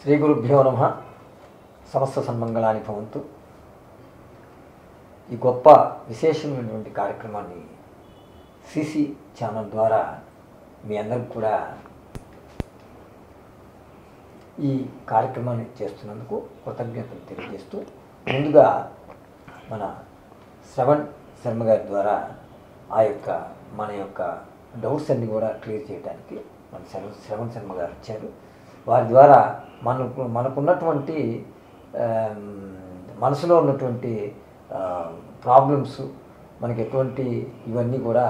శ్రీ గురుభ్యో నమ సమస్త సన్మంగళాని భవంతు ఈ గొప్ప విశేషమైనటువంటి కార్యక్రమాన్ని సిసి ఛానల్ ద్వారా మీ అందరికి కూడా ఈ కార్యక్రమాన్ని చేస్తున్నందుకు కృతజ్ఞతలు తెలియజేస్తూ ముందుగా మన శ్రవణ్ శర్మ గారి ద్వారా ఆ యొక్క మన యొక్క డౌట్స్ అన్ని కూడా క్లియర్ చేయడానికి మన శ్రవణ్ శ్రవణ్ శర్మ గారు వచ్చారు వారి ద్వారా మనకు మనకున్నటువంటి ఆమ్, మనసులో ఉన్నటువంటి ప్రాబ్లమ్స్ మనకి ఎటువంటి ఇవన్నీ కూడా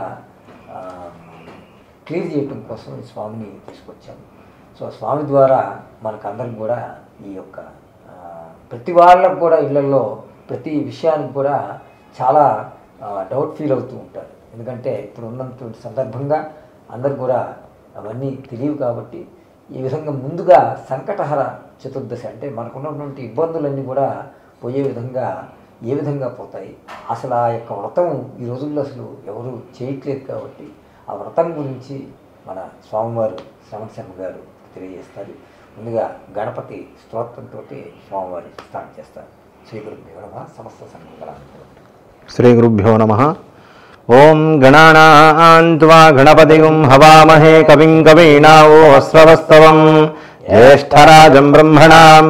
క్లియర్ చేయటం కోసం ఈ స్వామిని తీసుకొచ్చాము సో స్వామి ద్వారా మనకందరికి కూడా ఈ యొక్క ఆ, ప్రతి వాళ్ళకు కూడా ఇళ్లలో ప్రతి విషయానికి కూడా చాలా డౌట్ ఫీల్ అవుతూ ఉంటారు ఎందుకంటే ఇప్పుడు ఉన్నటువంటి సందర్భంగా అందరు కూడా అవన్నీ తెలియవు కాబట్టి ఈ విధంగా ముందుగా సంకటహర చతుర్దశి అంటే మనకున్నటువంటి ఇబ్బందులన్నీ కూడా పోయే విధంగా ఏ విధంగా పోతాయి అసలు ఆ యొక్క వ్రతం ఈ రోజుల్లో అసలు ఎవరు చేయట్లేదు కాబట్టి ఆ వ్రతం గురించి మన స్వామివారు శ్రవణ శర్మ గారు తెలియజేస్తారు ముందుగా గణపతి స్తోత్రంతో స్వామివారి స్టార్ట్ చేస్తారు శ్రీ గురు నమ సమస్త సంఘాలు శ్రీ గురుభ్యో నమ ఓం గణానాన్వా గణపతిగుం హవామహే కవిం కవీనావో అస్రవస్తవం జ్యేష్ఠరాజం బ్రహ్మణాం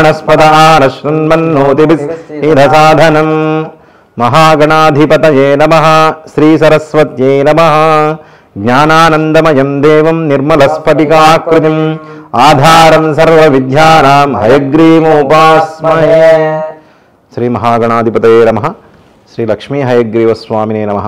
బ్రహ్మణస్పదానశృణ్మన్నోతిభిరసాధనం మహాగణాధిపతయే నమ శ్రీసరస్వత్యై నమ జ్ఞానానందమయం దేవం నిర్మలస్ఫటికాకృతిం ఆధారం సర్వవిద్యానాం హయగ్రీమోపాస్మహే శ్రీ మహాగణాధిపతయే నమ శ్రీ లక్ష్మీ హయగ్రీవ స్వామినే నమ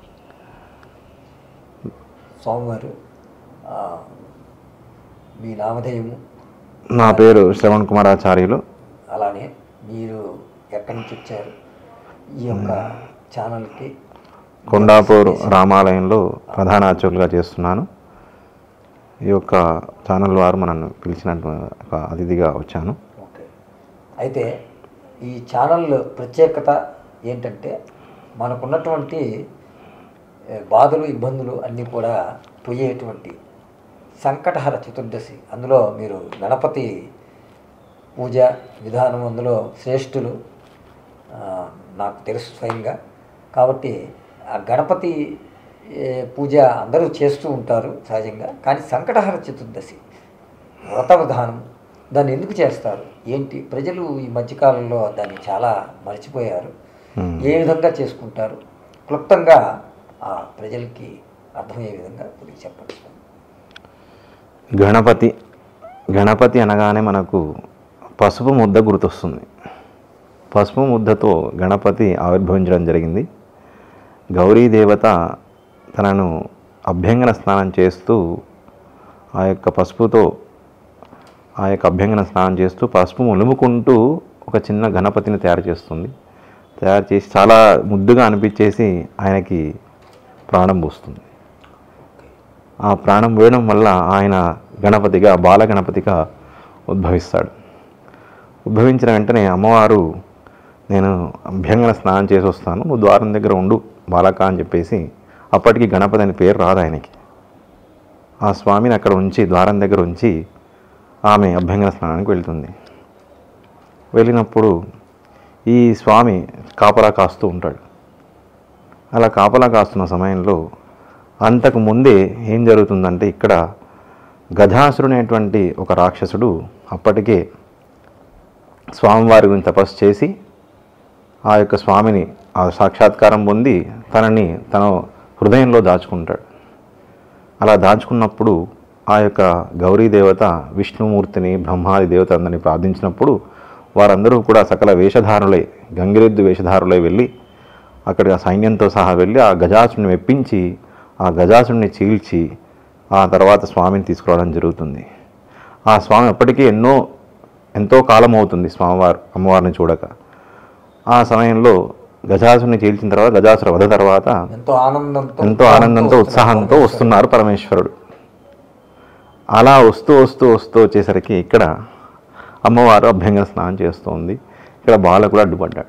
స్వామివారు ఆ, మీ నామధేయము నా పేరు శ్రవణ్ కుమారాచార్యులు అలానే మీరు ఎక్కడి నుంచి వచ్చారు ఈ యొక్క ఛానల్కి కొండాపూర్ రామాలయంలో ప్రధాన అర్చకులుగా చేస్తున్నాను ఈ యొక్క ఛానల్ వారు మనల్ని పిలిచినట్టు ఒక అతిథిగా వచ్చాను ఓకే అయితే ఈ ఛానల్ ప్రత్యేకత ఏంటంటే మనకున్నటువంటి ఏ, బాధలు ఇబ్బందులు అన్నీ కూడా పోయేటువంటి సంకటహర చతుర్దశి అందులో మీరు గణపతి పూజ విధానం అందులో శ్రేష్ఠులు ఆ, నాకు తెలుసు స్వయంగా కాబట్టి ఆ గణపతి ఏ, పూజ అందరూ చేస్తూ ఉంటారు సహజంగా కానీ సంకటహర చతుర్దశి వ్రత విధానం దాన్ని ఎందుకు చేస్తారు ఏంటి ప్రజలు ఈ మధ్యకాలంలో దాన్ని చాలా మర్చిపోయారు Hmm. ఏ విధంగా చేసుకుంటారు క్లుప్తంగా ఆ ప్రజలకి అర్థమయ్యే విధంగా కొద్దిగా చెప్పండి స్వామి. గణపతి గణపతి అనగానే మనకు పసుపు ముద్ద గుర్తొస్తుంది పసుపు ముద్దతో గణపతి ఆవిర్భవించడం జరిగింది గౌరీ దేవత తనను అభ్యంగన స్నానం చేస్తూ ఆ యొక్క పసుపుతో ఆ యొక్క అభ్యంగన స్నానం చేస్తూ పసుపు ములుముకుంటూ ఒక చిన్న గణపతిని తయారు చేస్తుంది తయారు చేసి చాలా ముద్దుగా అనిపించేసి ఆయనకి ప్రాణం పోస్తుంది ఆ ప్రాణం వేయడం వల్ల ఆయన గణపతిగా బాల గణపతిగా ఉద్భవిస్తాడు ఉద్భవించిన వెంటనే అమ్మవారు నేను అభ్యంగన స్నానం చేసి వస్తాను నువ్వు ద్వారం దగ్గర ఉండు బాలక అని చెప్పేసి అప్పటికి గణపతి అని పేరు రాదు ఆయనకి ఆ స్వామిని అక్కడ ఉంచి ద్వారం దగ్గర ఉంచి ఆమె అభ్యంగన స్నానానికి వెళ్తుంది వెళ్ళినప్పుడు ఈ స్వామి కాపలా కాస్తూ ఉంటాడు అలా కాపలా కాస్తున్న సమయంలో అంతకు ముందే ఏం జరుగుతుందంటే ఇక్కడ గజాసురునేటువంటి ఒక రాక్షసుడు అప్పటికే స్వామివారి గురించి తపస్సు చేసి ఆ యొక్క స్వామిని ఆ సాక్షాత్కారం పొంది తనని తన హృదయంలో దాచుకుంటాడు అలా దాచుకున్నప్పుడు ఆ యొక్క గౌరీ దేవత విష్ణుమూర్తిని బ్రహ్మాది దేవత అందరిని ప్రార్థించినప్పుడు వారందరూ కూడా సకల వేషధారులై గంగిరెద్దు వేషధారులై వెళ్ళి అక్కడి ఆ సైన్యంతో సహా వెళ్ళి ఆ గజాసుని మెప్పించి ఆ గజాసుని చీల్చి ఆ తర్వాత స్వామిని తీసుకురావడం జరుగుతుంది ఆ స్వామి అప్పటికీ ఎన్నో ఎంతో కాలం అవుతుంది స్వామివారు అమ్మవారిని చూడక ఆ సమయంలో గజాసుని చీల్చిన తర్వాత గజాసుర వధ తర్వాత ఎంతో ఆనందంతో ఎంతో ఆనందంతో ఉత్సాహంతో వస్తున్నారు పరమేశ్వరుడు అలా వస్తూ వస్తూ వస్తూ వచ్చేసరికి ఇక్కడ అమ్మవారు అభ్యంగన స్నానం చేస్తోంది ఇక్కడ బాలకుడు అడ్డుపడ్డాడు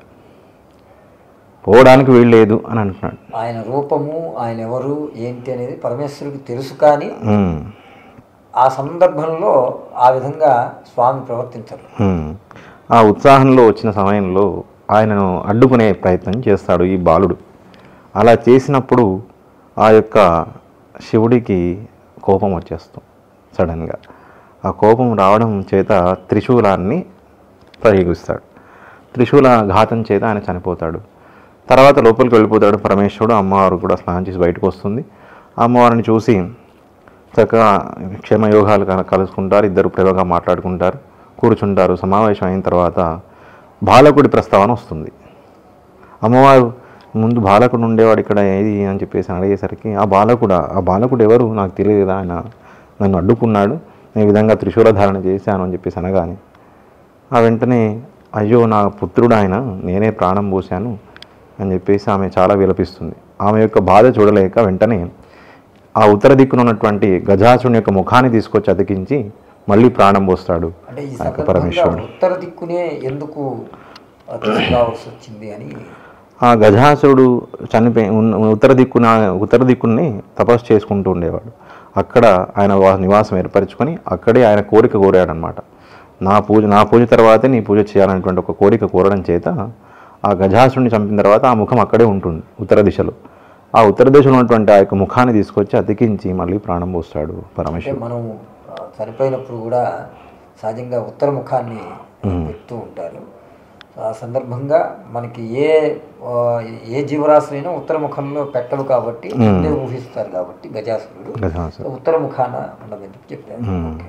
పోవడానికి వీల్లేదు అని అంటున్నాడు ఆయన రూపము ఆయన ఎవరు ఏంటి అనేది పరమేశ్వరుడికి తెలుసు కానీ ఉమ్. ఆ సందర్భంలో ఆ విధంగా స్వామి ప్రవర్తించరు హ్మ్. ఆ ఉత్సాహంలో వచ్చిన సమయంలో ఆయనను అడ్డుకునే ప్రయత్నం చేస్తాడు ఈ బాలుడు అలా చేసినప్పుడు ఆ యొక్క శివుడికి కోపం వచ్చేస్తుంది సడన్గా ఆ కోపం రావడం చేత త్రిశూలాన్ని ప్రయోగిస్తాడు త్రిశూల ఘాతం చేత ఆయన చనిపోతాడు తర్వాత లోపలికి వెళ్ళిపోతాడు పరమేశ్వరుడు అమ్మవారు కూడా స్నానం చేసి బయటకు వస్తుంది అమ్మవారిని చూసి చక్కగా క్షేమయోగాలు కల- కలుసుకుంటారు ఇద్దరు ప్రేమగా మాట్లాడుకుంటారు కూర్చుంటారు సమావేశం అయిన తర్వాత బాలకుడి ప్రస్తావన వస్తుంది అమ్మవారు ముందు బాలకుడు ఉండేవాడు ఇక్కడ ఏది అని చెప్పేసి అడిగేసరికి ఆ బాలకుడా ఆ బాలకుడు ఎవరు నాకు తెలియదు ఆయన నన్ను అడ్డుకున్నాడు నేను ఈ విధంగా త్రిశూల ధారణ చేశాను అని చెప్పేసి అనగానే ఆ వెంటనే అయ్యో నా పుత్రుడు ఆయన నేనే ప్రాణం పోశాను అని చెప్పేసి ఆమె చాలా విలపిస్తుంది ఆమె యొక్క బాధ చూడలేక వెంటనే ఆ ఉత్తర దిక్కున ఉన్నటువంటి గజాసుని యొక్క ముఖాన్ని తీసుకొచ్చి అతికించి మళ్ళీ ప్రాణం పోస్తాడు అంటే ఈ ఆ యొక్క సందర్భంగా పరమేశ్వరుడు ఉత్తర దిక్కునే ఎందుకు ఆ, తీసుకురావాల్సి వచ్చింది అని ఆ గజాసురుడు చనిపోయి ఉన్న- ఉత్తర దిక్కున ఉత్తర దిక్కుని తపస్సు చేసుకుంటూ ఉండేవాడు అక్కడ ఆయన వా- నివాసం ఏర్పరచుకొని అక్కడే ఆయన కోరిక కోరాడనమాట నా పూజ నా పూజ తర్వాతే నీ పూజ చేయాలనేటువంటి ఒక కోరిక కోరడం చేత ఆ గజాసుడిని చంపిన తర్వాత ఆ ముఖం అక్కడే ఉంటుంది ఉత్తర దిశలో ఆ ఉత్తర దిశలో ఉన్నటువంటి ఆ యొక్క ముఖాన్ని తీసుకొచ్చి అతికించి మళ్ళీ ప్రాణం పోస్తాడు అంటే పరమేశ్వరుడు మనం ఆ, చనిపోయినప్పుడు కూడా సహజంగా ఉత్తర ముఖాన్ని పెడుతూ ఉంటారు ఆ సందర్భంగా మనకి ఏ ఆ, ఏ జీవరాశులైనా ఉత్తర ముఖంలో పెట్టవు కాబట్టి ముందే ఊహిస్తారు కాబట్టి గజాసురుడు గజాసురుడు సో ఉత్తర ముఖాన ఉండమని చెప్పారు ఓకే.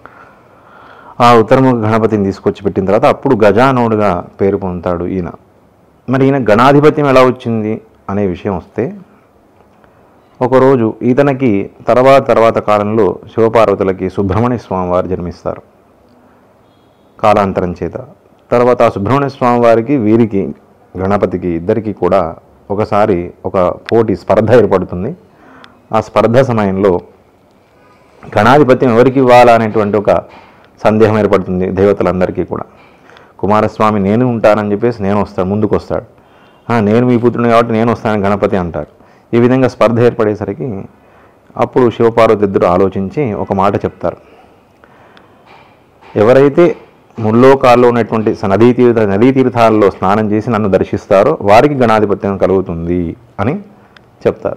ఆ ఉత్తరముఖ గణపతిని తీసుకొచ్చి పెట్టిన తర్వాత అప్పుడు గజానోడుగా పేరు పొందుతాడు ఈయన మరి ఈయన గణాధిపత్యం ఎలా వచ్చింది అనే విషయం వస్తే ఒకరోజు ఈతనకి తర్వాత తర్వాత కాలంలో శివపార్వతులకి సుబ్రహ్మణ్య స్వామి వారు జన్మిస్తారు కాలాంతరం చేత తర్వాత ఆ సుబ్రహ్మణ్య స్వామి వారికి వీరికి గణపతికి ఇద్దరికి కూడా ఒకసారి ఒక పోటీ స్పర్ధ ఏర్పడుతుంది ఆ స్పర్ధ సమయంలో గణాధిపత్యం ఎవరికి ఇవ్వాలా అనేటువంటి ఒక సందేహం ఏర్పడుతుంది దేవతలందరికీ కూడా కుమారస్వామి నేను ఉంటానని చెప్పేసి నేను వస్తాడు ముందుకు వస్తాడు "ఆ, నేను మీ పుత్రుని కాబట్టి నేను వస్తానని గణపతి అంటాడు ఈ విధంగా స్పర్ధ ఏర్పడేసరికి అప్పుడు శివపార్వతి ఇద్దరు ఆలోచించి ఒక మాట చెప్తారు ఎవరైతే ముల్లోకాల్లో ఉన్నటువంటి స- నదీ తీర్థ నదీ తీర్థాల్లో స్నానం చేసి నన్ను దర్శిస్తారో వారికి గణాధిపత్యం కలుగుతుంది అని చెప్తారు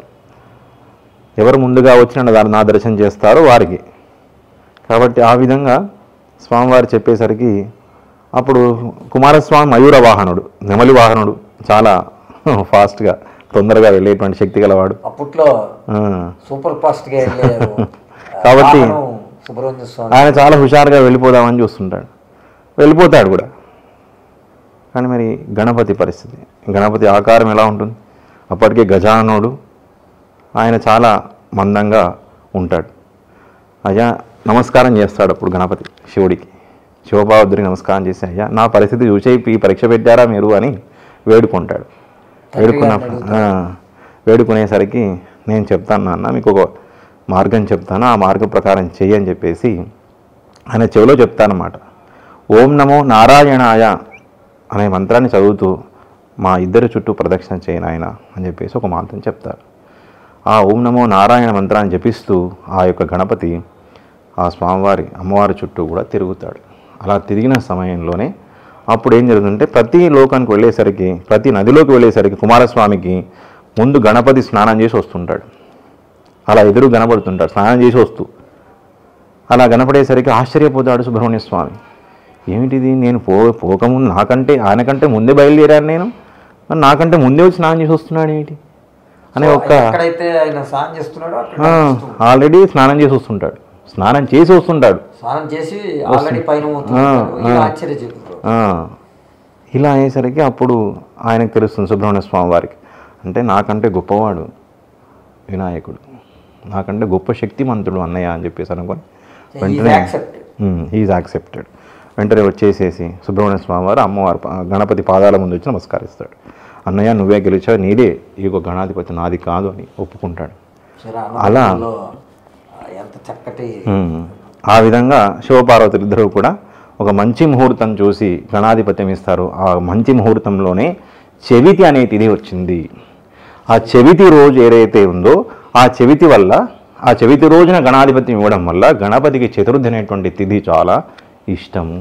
ఎవరు ముందుగా వచ్చి నన్ను దా- నా దర్శనం చేస్తారో వారికి కాబట్టి ఆ విధంగా స్వామివారు చెప్పేసరికి అప్పుడు కుమారస్వామి మయూర వాహనుడు నెమలి వాహనుడు చాలా ఫాస్ట్గా తొందరగా వెళ్ళేటువంటి శక్తి గలవాడు అప్పట్లో ఆ, సూపర్ ఫాస్ట్ గా వెళ్ళారు కాబట్టి వాహనం సుబ్రహ్మణ్య స్వామి ఆయన చాలా హుషారుగా వెళ్ళిపోదామని చూస్తుంటాడు వెళ్ళిపోతాడు కూడా కానీ మరి గణపతి పరిస్థితి గణపతి ఆకారం ఎలా ఉంటుంది అప్పటికే గజానుడు ఆయన చాలా మందంగా ఉంటాడు అయ్యా నమస్కారం చేస్తాడు అప్పుడు గణపతి శివుడికి శివపావద్రికి నమస్కారం చేసి అయ్యా నా పరిస్థితి చూసే ఈ పరీక్ష పెట్టారా మీరు అని వేడుకుంటాడు వేడుకున్నప్పుడు ఆ, వేడుకునేసరికి నేను చెప్తాను నాన్న మీకు ఒక మార్గం చెప్తాను ఆ మార్గం ప్రకారం చెయ్యి అని చెప్పేసి ఆయన చెవిలో చెప్తానమాట ఓం నమో నారాయణాయ అనే మంత్రాన్ని చదువుతూ మా ఇద్దరి చుట్టూ ప్రదక్షిణ చేయను ఆయన అని చెప్పేసి ఒక మంత్రం చెప్తారు ఆ ఓం నమో నారాయణ మంత్రాన్ని జపిస్తూ ఆ యొక్క గణపతి ఆ స్వామివారి అమ్మవారి చుట్టూ కూడా తిరుగుతాడు అలా తిరిగిన సమయంలోనే అప్పుడు ఏం జరుగుతుందంటే ప్రతి లోకానికి వెళ్ళేసరికి ప్రతి నదిలోకి వెళ్ళేసరికి కుమారస్వామికి ముందు గణపతి స్నానం చేసి వస్తుంటాడు అలా ఎదురు కనబడుతుంటాడు స్నానం చేసి వస్తూ అలా కనపడేసరికి ఆశ్చర్యపోతాడు సుబ్రహ్మణ్య స్వామి ఏమిటిది నేను పో పోకముందు నాకంటే ఆయనకంటే ముందే బయలుదేరాను నేను మరి నాకంటే ముందే వచ్చి స్నానం చేసి వస్తున్నాడు ఏమిటి అనే ఒక ఎక్కడైతే ఆయన స్నానం చేస్తున్నాడో అక్కడ ఆ, కనిపిస్తూ ఉంటుంది. ఆల్రెడీ స్నానం చేసి వస్తుంటాడు స్నానం చేసి వస్తుంటాడు స్నానం చేసి ఆల్రెడీ పైన పోతున్నాడు. ఆ, ఈయన ఆ. ఆశ్చర్య చెబుతారు ఆ, ఇలా అయ్యేసరికి అప్పుడు ఆయనకు తెలుస్తుంది సుబ్రహ్మణ్య స్వామి వారికి అంటే నాకంటే గొప్పవాడు వినాయకుడు నాకంటే గొప్ప శక్తిమంతుడు అన్నయ్య అని చెప్పేసి అనుకొని వెంటనే యాక్సెప్ట్ హీఈస్ యాక్సెప్టెడ్ వెంటనే వచ్చేసేసి సుబ్రహ్మణ్య స్వామి వారు అమ్మవారు పా- గణపతి పాదాల ముందు వచ్చి నమస్కరిస్తాడు అన్నయ్య నువ్వే గెలిచావు నీదే ఈ యొక్క గణాధిపతి నాది కాదు అని ఒప్పుకుంటాడు అలా- అలా ఎంత చక్కటి ఉమ్. ఆ విధంగా శివపార్వతులు ఇద్దరూ కూడా ఒక మంచి ముహూర్తం చూసి గణాధిపత్యం ఇస్తారు ఆ మంచి ముహూర్తంలోనే చెవితి అనే తిథి వచ్చింది ఆ చెవితి రోజు ఏదైతే ఉందో ఆ చెవితి వల్ల ఆ చవితి రోజున గణాధిపత్యం ఇవ్వడం వల్ల గణపతికి చతుర్థి అనేటువంటి తిథి చాలా ఇష్టము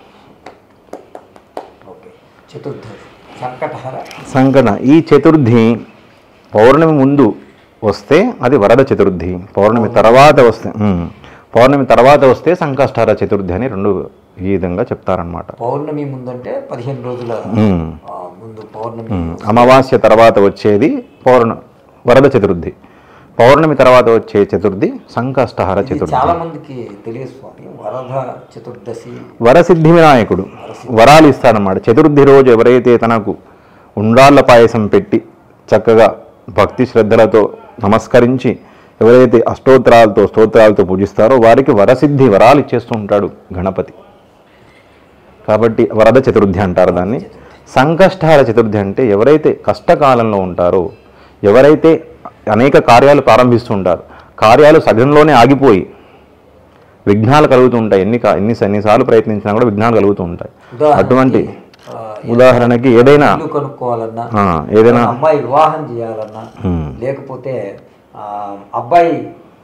ఓకే చతుర్థి సంకటహర సంకట ఈ చతుర్థి పౌర్ణమి ముందు వస్తే అది వరద చతుర్థి పౌర్ణమి తర్వాత వస్తే ఉమ్. పౌర్ణమి తర్వాత వస్తే సంకష్టహర చతుర్థి అని రెండు ఈ విధంగా చెప్తారనమాట పౌర్ణమి ముందంటే పదిహేను రోజుల ఉమ్. ఆ, ముందు పౌర్ణమి అమావాస్య తర్వాత వచ్చేది పౌర్ణ వరద చతుర్థి పౌర్ణమి తర్వాత వచ్చే చతుర్థి సంకష్టహర ఇది చతుర్థి చాలా మందికి తెలియదు స్వామి వరద చతుర్దశి వరసిద్ధి వినాయకుడు వరాలు ఇస్తాడన్నమాట చతుర్థి రోజు ఎవరైతే తనకు ఉండ్రాళ్ళ పాయసం పెట్టి చక్కగా భక్తి శ్రద్ధలతో నమస్కరించి ఎవరైతే అష్టోత్తరాలతో స్తోత్రాలతో పూజిస్తారో వారికి వరసిద్ధి వరాలు ఇచ్చేస్తూ ఉంటాడు గణపతి కాబట్టి వరద చతుర్థి అంటారు దాన్ని సంకష్టహార చతుర్థి అంటే ఎవరైతే కష్టకాలంలో ఉంటారో ఎవరైతే అనేక కార్యాలు ప్రారంభిస్తుంటారు కార్యాలు సగంలోనే ఆగిపోయి విఘ్నాలు కలుగుతూ ఉంటాయి ఎన్ని కా- ఎన్ని ఎన్నిసార్లు ప్రయత్నించినా కూడా విఘ్నాలు కలుగుతూ ఉంటాయి ఉదాహరణకి, అటువంటి ఆ, ఉదాహరణకి ఏదైనా ఇల్లు కొనుక్కోవాలన్నా ఆ, ఏదైనా అమ్మాయి వివాహం చేయాలన్నా ఉమ్, లేకపోతే ఆ, అబ్బాయి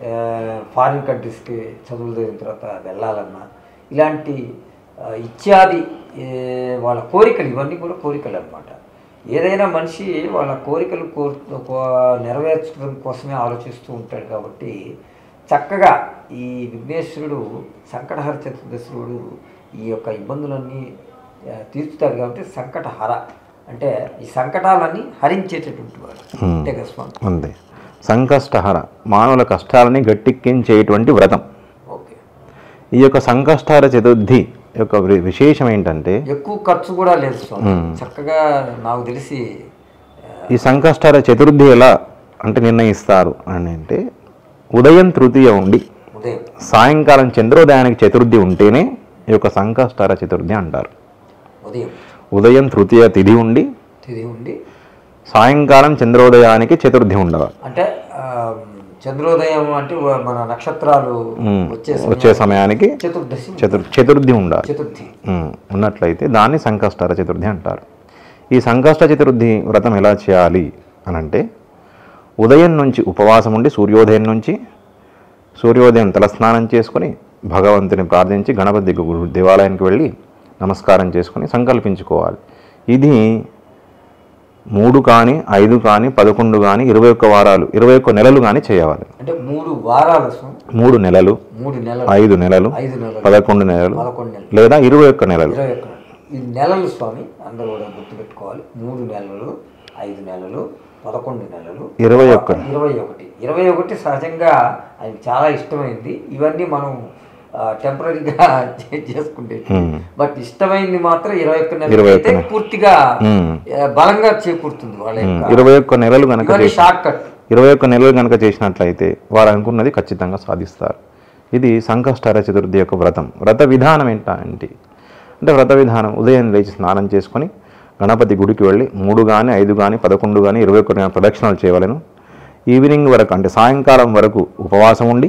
ఫారిన్ కంట్రీస్కి చదువులు చదివిన తర్వాత వెళ్ళాలన్నా ఇలాంటి ఆ, ఇత్యాది ఏ, వాళ్ళ కోరికలు ఇవన్నీ కూడా కోరికలు అనమాట ఏదైనా మనిషి వాళ్ళ కోరికలు కోరు కో- నెరవేర్చడం కోసమే ఆలోచిస్తూ ఉంటాడు కాబట్టి చక్కగా ఈ విఘ్నేశ్వరుడు సంకటహర చతుర్దశుడు ఈ యొక్క ఇబ్బందులన్నీ ఆ, తీర్చుతాడు కాబట్టి సంకటహర అంటే ఈ సంకటాలన్నీ హరించేటటువంటి వాడు అంతే కదా స్వామి అంతే సంకష్టహర మానవుల కష్టాలని గట్టెక్కించేటువంటి వ్రతం ఓకే ఈ యొక్క సంకష్టహర చతుర్థి యొక్క వి- విశేషం ఏంటంటే ఎక్కువ ఖర్చు కూడా లేదు స్వామి చక్కగా నాకు తెలిసి ఆ, ఈ సంకష్టహర చతుర్థి ఎలా అంటే నిర్ణయిస్తారు అని అంటే ఉదయం తృతీయ ఉండి ఉదయం సాయంకాలం చంద్రోదయానికి చతుర్థి ఉంటేనే ఈ యొక్క సంకష్టహర చతుర్థి అంటారు ఉదయం ఉదయం తృతీయ తిథి ఉండి తిది ఉండి సాయంకాలం చంద్రోదయానికి చతుర్థి ఉండవాలి అంటే ఆ, చంద్రోదయం అంటే వ- మన నక్షత్రాలు ఉమ్, వచ్చే వచ్చే సమయానికి చతుర్దశి చతుర్ చతుర్థి ఉండాలి చతుర్థి ఉమ్, ఉన్నట్లయితే దాన్ని సంకష్టహర చతుర్థి అంటారు ఈ సంకష్ట చతుర్థి వ్రతం ఎలా చేయాలి అని అంటే ఉదయం నుంచి ఉపవాసం ఉండి సూర్యోదయం నుంచి సూర్యోదయం తలస్నానం చేసుకొని భగవంతుని ప్రార్థించి గణపతి గు- దేవాలయానికి వెళ్ళి నమస్కారం చేసుకొని సంకల్పించుకోవాలి ఇది మూడు కానీ ఐదు కానీ పదకొండు కానీ ఇరవై ఒక్క వారాలు ఇరవై ఒక్క నెలలు కానీ చేయాలి అంటే మూడు వారాల స్వామి మూడు నెలలు మూడు నెలలు ఐదు నెలలు ఐదు నెలలు పదకొండు నెలలు పదకొండు నెలలు లేదా ఇరవై ఒక్క నెలలు ఇరవై ఒక్క నెలలు. ఈ నెలలు స్వామి అందరూ కూడా గుర్తుపెట్టుకోవాలి మూడు నెలలు ఐదు నెలలు పదకొండు నెలలు ఇరవై ఒక్క ఇరవై ఒకటి ఇరవై ఒకటి సహజంగా ఆయనకి చాలా ఇష్టమైంది ఇవన్నీ మనం టెంపరీగా చేసుకుంటే ఉమ్. బట్ ఇష్టమైంది మాత్రం ఇరవై ఒక్క నెలలు ఇరవై అయితే పూర్తిగా ఉమ్. ఆ, బలంగా చేకూరుతుంది వాళ్ళ యొక్క ఇరవై ఒక్క నెలలు కనుక ఇవన్నీ చేసి షార్ట్ కట్ ఇరవై ఒక్క నెలలు కనుక చేసినట్లయితే వారు అనుకున్నది ఖచ్చితంగా సాధిస్తారు ఇది సంకష్టార చతుర్థి యొక్క వ్రతం వ్రత విధానం ఏంటంటే అంటే వ్రత విధానం ఉదయం లేచి స్నానం చేసుకొని గణపతి గుడికి వెళ్ళి మూడు కానీ ఐదు కానీ పదకొండు కానీ ఇరవై ఒక్క ప్రదక్షిణాలు చేయవలను ఈవినింగ్ వరకు అంటే సాయంకాలం వరకు ఉపవాసం ఉండి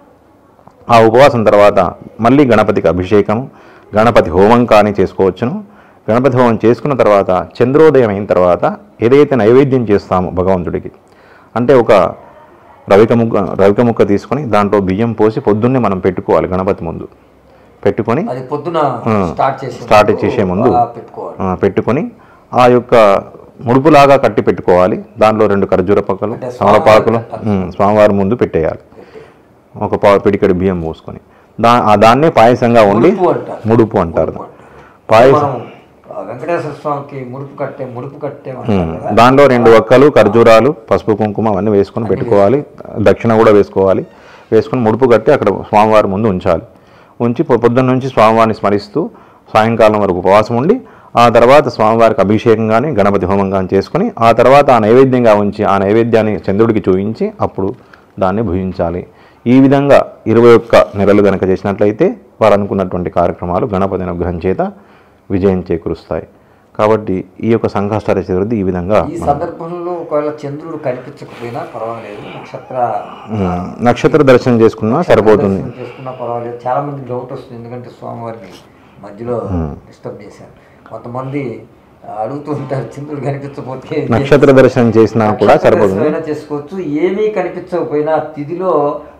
ఆ ఉపవాసం తర్వాత మళ్ళీ గణపతికి అభిషేకం గణపతి హోమం కానీ చేసుకోవచ్చును గణపతి హోమం చేసుకున్న తర్వాత చంద్రోదయం అయిన తర్వాత ఏదైతే నైవేద్యం చేస్తామో భగవంతుడికి అంటే ఒక రవిక ముక్క రవిక ముక్క తీసుకొని దాంట్లో బియ్యం పోసి పొద్దున్నే మనం పెట్టుకోవాలి గణపతి ముందు పెట్టుకొని అది పొద్దున స్టార్ట్ చేసే స్టార్ట్ చేసే ముందు అలా పెట్టుకోవాలి ఆ, పెట్టుకొని ఆ యొక్క ముడుపులాగా కట్టి పెట్టుకోవాలి దాంట్లో రెండు ఖర్జూర పక్కలు అంటే తమలపాకులు ఉమ్, స్వామివారి ముందు పెట్టేయాలి ఒక పా పిడికెడు బియ్యం పోసుకొని దా ఆ దాన్నే పాయసంగా ఉండి ముడుపు అంటారు ముడుపు అంటారు ముడుపు అంటారు. పాయసం మనం ఆ, వెంకటేశ్వర స్వామికి ముడుపు కట్టే ముడుపు కట్టే అంటారు కదా దానిలో రెండు ఒక్కలు ఖర్జూరాలు పసుపు కుంకుమ అవన్నీ వేసుకొని పెట్టుకోవాలి దక్షిణ కూడా వేసుకోవాలి వేసుకొని ముడుపు కట్టి అక్కడ స్వామివారి ముందు ఉంచాలి ఉంచి పొ- పొద్దున్న నుంచి స్వామివారిని స్మరిస్తూ సాయంకాలం వరకు ఉపవాసం ఉండి ఆ తర్వాత స్వామివారికి అభిషేకం కానీ గణపతి హోమం కానీ చేసుకొని ఆ తర్వాత ఆ నైవేద్యంగా ఉంచి ఆ నైవేద్యాన్ని చంద్రుడికి చూపించి అప్పుడు దాన్ని భుజించాలి ఈ విధంగా ఇరవై ఒక్క నెలలు కనుక చేసినట్లయితే వారు అనుకున్నటువంటి కార్యక్రమాలు గణపతి అనుగ్రహం చేత విజయం చేకూరుస్తాయి కాబట్టి ఈ యొక్క సంకష్టార చతుర్థి ఈ విధంగా ఈ సందర్భంలో ఒకవేళ చంద్రుడు కనిపించకపోయినా పర్వాలేదు నక్షత్ర ఉమ్, నక్షత్ర దర్శనం చేసుకున్నా సరిపోతుంది దర్శనం చేసుకున్నా పర్వాలేదు చాలా మంది డౌట్ వస్తుంది ఎందుకంటే స్వామివారిని మధ్యలో డిస్టర్బ్ చేశాను కొంతమంది ఆ, అడుగుతూ ఉంటారు చంద్రుడు కనిపించకపోతే నక్షత్ర దర్శనం చేసినా కూడా నక్షత్ర సరిపోతుంది దర్శనమైనా చేసుకోవచ్చు ఏమీ కనిపించకపోయినా తిథిలో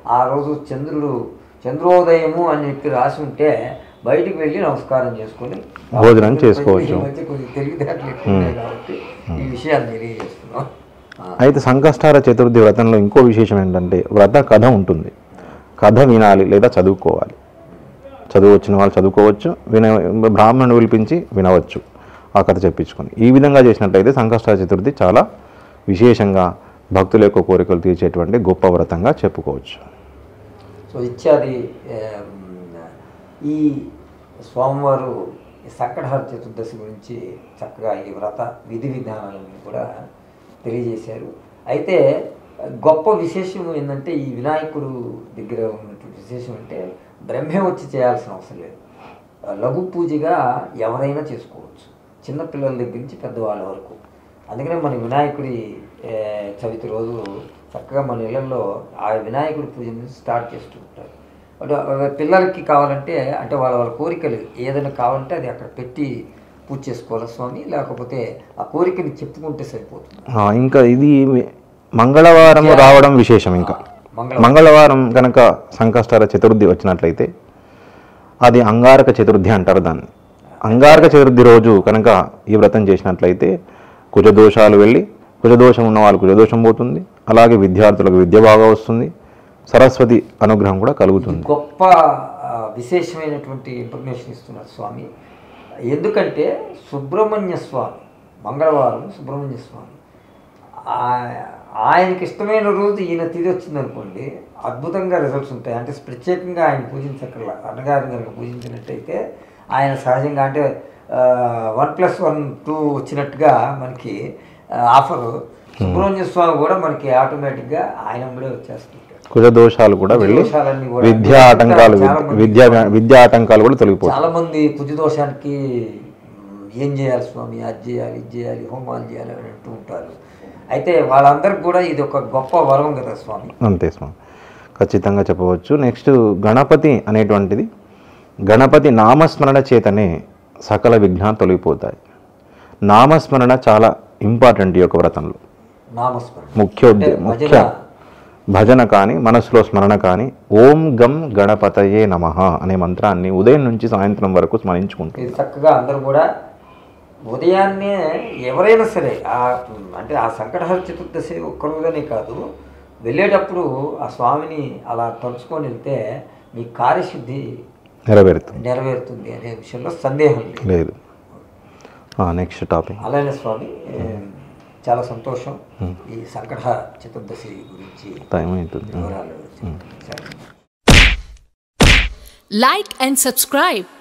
ఆ రోజు చంద్రుడు చంద్రోదయము అని చెప్పి రాసి ఉంటే బయటికి వెళ్ళి నమస్కారం చేసుకొని భోజనం చేసుకోవచ్చు. ఈ మధ్య కొద్దిగా తెలివితేటలు ఎక్కువ ఉన్నాయి కాబట్టి ఈ విషయాన్ని తెలియజేస్తున్నాం ఆ, అయితే సంకష్టార చతుర్థి వ్రతంలో ఇంకో విశేషం ఏంటంటే వ్రత కథ ఉంటుంది కథ వినాలి లేదా చదువుకోవాలి చదువు వచ్చిన వాళ్ళు చదువుకోవచ్చు విన బ్రాహ్మణుడు పిలిపించి వినవచ్చు ఆ కథ చెప్పించుకొని ఈ విధంగా చేసినట్లయితే సంకష్టార చతుర్థి చాలా విశేషంగా భక్తుల యొక్క కోరికలు తీర్చేటువంటి గొప్ప వ్రతంగా చెప్పుకోవచ్చు సో ఇత్యాది ఏం, ఈ స్వామివారు ఈ సంకటహర చతుర్దశి గురించి చక్కగా ఈ వ్రత విధి విధానాలను కూడా తెలియజేశారు అయితే గొప్ప విశేషం ఏంటంటే ఈ వినాయకుడు దగ్గర ఉన్నటువంటి విశేషం అంటే బ్రహ్మే వచ్చి చేయాల్సిన అవసరం లేదు లఘు పూజగా ఎవరైనా చేసుకోవచ్చు చిన్నపిల్లల దగ్గర నుంచి పెద్దవాళ్ళ వరకు అందుకనే మన వినాయకుడి ఏ, చవితి రోజు చక్కగా మన ఇళ్ళల్లో ఆ వినాయకుడి పూజని స్టార్ట్ చేస్తూ ఉంటారు అంటే ఆ పిల్లలకి కావాలంటే అంటే వాళ్ళ వాళ్ళ కోరికలు ఏదైనా కావాలంటే అది అక్కడ పెట్టి పూజ చేసుకోవాలి స్వామి లేకపోతే ఆ కోరికని చెప్పుకుంటే సరిపోతుంది ఆ, ఇంకా ఇది మంగళవారం రావడం విశేషం ఇంకా మంగళ మంగళవారం కనుక సంకష్టార చతుర్థి వచ్చినట్లయితే అది అంగారక చతుర్థి అంటారు దాన్ని అంగారక చతుర్థి రోజు కనుక ఈ వ్రతం చేసినట్లయితే కుజదోషాలు వెళ్ళి కుజదోషం ఉన్న వాళ్ళకు కుజదోషం పోతుంది అలాగే విద్యార్థులకు విద్య బాగా వస్తుంది సరస్వతి అనుగ్రహం కూడా కలుగుతుంది గొప్ప ఆ, విశేషమైనటువంటి ఇన్ఫర్మేషన్ ఇస్తున్నారు స్వామి ఎందుకంటే సుబ్రహ్మణ్య స్వామి మంగళవారం సుబ్రహ్మణ్య స్వామి ఆ- ఆయనకి ఇష్టమైన రోజు ఈయన తిరిగి వచ్చిందనుకోండి అద్భుతంగా రిజల్ట్స్ ఉంటాయి అంటే ప్రత్యేకంగా ఆయన పూజించక్కర్లా అన్నగారిని కనుక పూజించినట్టయితే ఆయన సహజంగా అంటే వన్ ప్లస్ వన్ టూ వచ్చినట్టుగా మనకి ఆఫర్ సుబ్రహ్మణ్య స్వామి కూడా మనకి ఆటోమేటిక్గా ఆయన కూడా వచ్చేస్తుంటాడు కుజదోషాలు కూడా వెళ్ళి దోషాలన్నీ కూడా విద్యా ఆటంకాలు చాలా మంది విద్యా విద్యా ఆటంకాలు కూడా తొలగిపోతాయి చాలా మంది కుజ దోషానికి మ్, ఏం చేయాలి స్వామి అది చేయాలి ఇది చేయాలి హోమాలు చేయాలి అని అంటూ ఉంటారు అయితే వాళ్ళందరికీ కూడా ఇది ఒక గొప్ప వరం కదా స్వామి అంతే స్వామి ఖచ్చితంగా చెప్పవచ్చు నెక్స్ట్ గణపతి అనేటువంటిది గణపతి నామస్మరణ చేతనే సకల విఘ్నాలు తొలగిపోతాయి నామస్మరణ చాలా ఇంపార్టెంట్ ఈ యొక్క వ్రతంలో నామస్మరణ ముఖ్య అంటే ఉద్దే- ముఖ్య భజన భజన కానీ మనసులో స్మరణ కానీ ఓం గం గణపతయే నమః అనే మంత్రాన్ని ఉదయం నుంచి సాయంత్రం వరకు స్మరించుకుంటుంది ఇది చక్కగా అందరూ కూడా ఉదయాన్నే ఎవరైనా సరే ఆ అంటే ఆ సంకటహర చతుర్దశి ఒక్కరోజనే కాదు వెళ్ళేటప్పుడు ఆ స్వామిని అలా తలుచుకొని వెళ్తే మీ కార్యశుద్ధి నెరవేరుతుంది నెరవేరుతుంది అనే విషయంలో సందేహం లేదు లేదు నెక్స్ట్ టాపిక్ అలానే స్వామి ఏ, చాలా సంతోషం ఈ సంకట చతుర్దశి గురించి టైం అవుతుంది వివరాలు చెప్పారు. Like and subscribe